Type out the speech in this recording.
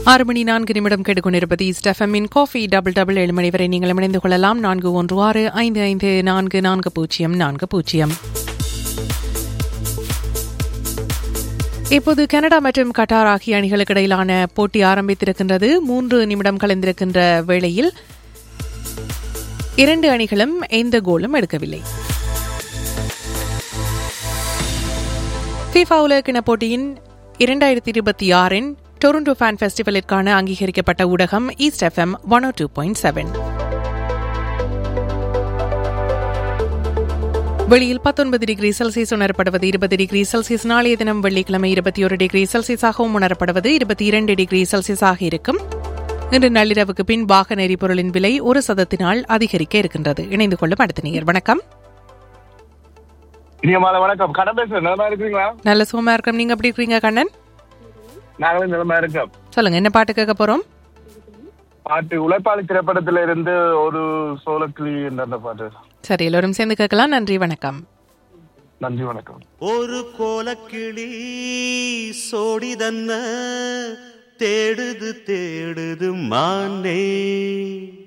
ஆறு மணி நான்கு நிமிடம் கேட்டுக்கொண்டிருப்பது ஸ்டெஃபமின் காஃபி டபுள் டபுள் ஏழு மணி வரை நீங்கள் இணைந்து கொள்ளலாம் நான்கு ஒன்று ஆறு ஐந்து ஐந்து நான்கு நான்கு பூஜ்ஜியம் நான்கு பூஜ்ஜியம் இப்போது கனடா மற்றும் கட்டார் ஆகிய அணிகளுக்கு இடையிலான போட்டி ஆரம்பித்திருக்கின்றது மூன்று நிமிடம் கலந்திருக்கின்ற வேளையில் இரண்டு அணிகளும் எந்த கோலும் எடுக்கவில்லை ஃபிஃபா உலகக்கிண போட்டியின் இரண்டாயிரத்தி இருபத்தி ஆறின் டொரண்டோ ஃபேன் ஃபெஸ்டிவலிற்கான அங்கீகரிக்கப்பட்ட ஊடகம் east FM one two point seven வெளியில் பத்தொன்பது டிகிரி செல்சியஸ் உணரப்படுவது இருபது டிகிரி செல்சியஸ் நாளைய தினம் வெள்ளிக்கிழமை இருபத்தி ஒரு டிகிரி செல்சியஸாகவும் உணரப்படுவது இருபத்தி இரண்டு டிகிரி செல்சியஸாக இருக்கும் இன்று நள்ளிரவுக்கு பின் வாகன எரிபொருளின் விலை ஒரு சதத்தினால் அதிகரிக்க இருக்கின்றது இணைந்து கொள்ளும் அடுத்த நேயர் வணக்கம் இனிய மாலை வணக்கம் கடன் பேசுறேன் நிலமா இருக்கிறீங்களா நல்ல சுகமா இருக்கோம் நீங்க எப்படி இருக்கீங்க கண்ணன் நாங்களும் நிலமா இருக்கோம் சொல்லுங்க என்ன பாட்டு கேட்க போறோம் பாட்டு உழைப்பாளி திரைப்படத்துல இருந்து ஒரு சோழக்கிளி என்ற அந்த பாட்டு சரி எல்லோரும் சேர்ந்து கேட்கலாம் நன்றி வணக்கம் நன்றி வணக்கம் ஒரு கோலக்கிளி சோடிதன்ன தேடுது தேடுது மானே